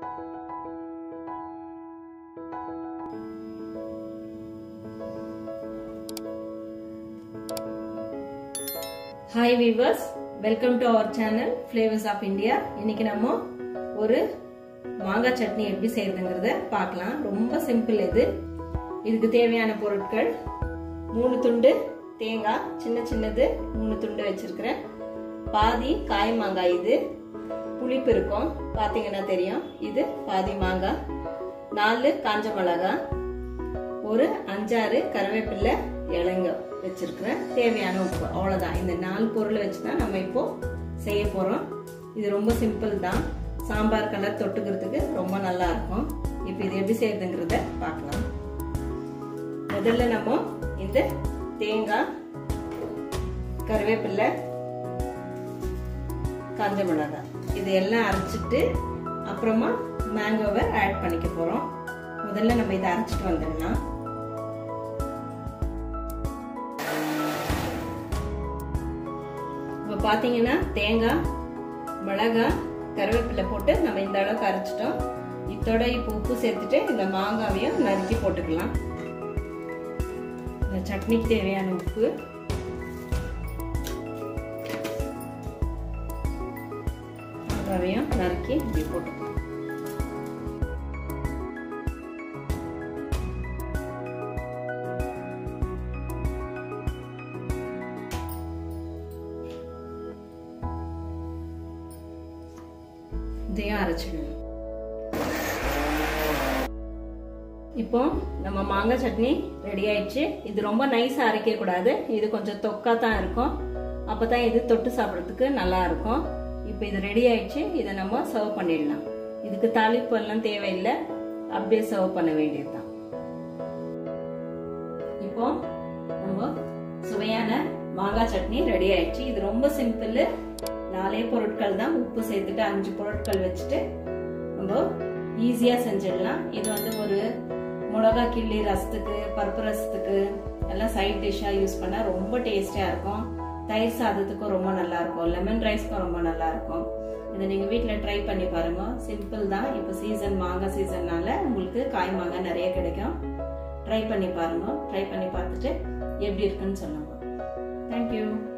hi viewers welcome to our channel flavours of India இன்னைக்கு நம்ம ஒரு மாங்காய் சட்னி எப்படி செய்யறதுங்கிறத பார்க்கலாம் ரொம்ப சிம்பிள் இது இதுக்கு தேவையான பொருட்கள் மூணு துண்டு தேங்காய் சின்ன சின்னது மூணு துண்டு வச்சிருக்கிறேன் பாதி காய் மாங்காய் இது புளிப்பு இருக்கும் பார்த்தீங்கன்னா தெரியும் இது பாதி மாங்காய் நாலு காஞ்ச மிளகாய் ஒரு அஞ்சாறு கருவேப்பிலை இலங்க வச்சிருக்கிறேன் தேவையான உப்பு அவ்வளோதான் இந்த நாலு பொருளை வச்சு தான் நம்ம இப்போ செய்ய போகிறோம் இது ரொம்ப சிம்பிள் தான் சாம்பார் கலர் தொட்டுக்கிறதுக்கு ரொம்ப நல்லா இருக்கும் இப்போ இது எப்படி செய்யறதுங்கிறத பார்க்கலாம் முதல்ல நம்ம இந்த தேங்காய் கருவேப்பிலை காஞ்ச மிளகாய் இது எல்லாம் அரைச்சிட்டு அப்புறமா மேங்கோவை ஆட் பண்ணிக்க போகிறோம் முதல்ல நம்ம இதை அரைச்சிட்டு வந்துடலாம் இப்போ பார்த்தீங்கன்னா தேங்காய் மிளகாய் கருவேப்பிலை போட்டு நம்ம இந்த அளவுக்கு அரைச்சிட்டோம் இதோட இப்போ உப்பு சேர்த்துட்டு இந்த மாங்காவையும் நறுக்கி போட்டுக்கலாம் இந்த சட்னிக்கு தேவையான உப்பு மாங்காவையும் நறுக்கி இப்படி போட்டுக்கலாம் இதையும் அரைச்சிடணும் இப்போ நம்ம மாங்காய் சட்னி ரெடி ஆயிடுச்சு இது ரொம்ப நைஸாக அரைக்க கூடாது இது கொஞ்சம் தொக்கா தான் இருக்கும் அப்போ தான் இது தொட்டு சாப்பிட்றதுக்கு நல்லா இருக்கும் இப்போ இது ரெடி ஆயிடுச்சு இதை நம்ம சர்வ் பண்ணிடலாம் இதுக்கு தாளிப்பு எல்லாம் தேவையில்லை அப்படியே சர்வ் பண்ண வேண்டியது தான் இப்போ நம்ம சுவையான மாங்காய் சட்னி ரெடி ஆயிடுச்சு இது ரொம்ப சிம்பிள் நாலே பொருட்கள் தான் உப்பு சேர்த்துட்டு அஞ்சு பொருட்கள் வச்சுட்டு நம்ம ஈஸியாக செஞ்சிடலாம் இது வந்து ஒரு மிளகா கிள்ளி ரசத்துக்கு பருப்பு ரசத்துக்கு எல்லாம் சைட் டிஷ்ஷாக யூஸ் பண்ணால் ரொம்ப டேஸ்டியாக இருக்கும் தயிர் சாதத்துக்கும் ரொம்ப நல்லா இருக்கும் லெமன் ரைஸ்க்கும் ரொம்ப நல்லா இருக்கும் இதை நீங்கள் வீட்டில் ட்ரை பண்ணி பாருங்க சிம்பிள் தான் இப்போ சீசன் மாங்காய் சீசன்னால உங்களுக்கு காய் மாங்காய் நிறைய கிடைக்கும் ட்ரை பண்ணி பாருங்க ட்ரை பண்ணி பார்த்துட்டு எப்படி இருக்குன்னு சொல்லுங்க தேங்க்யூ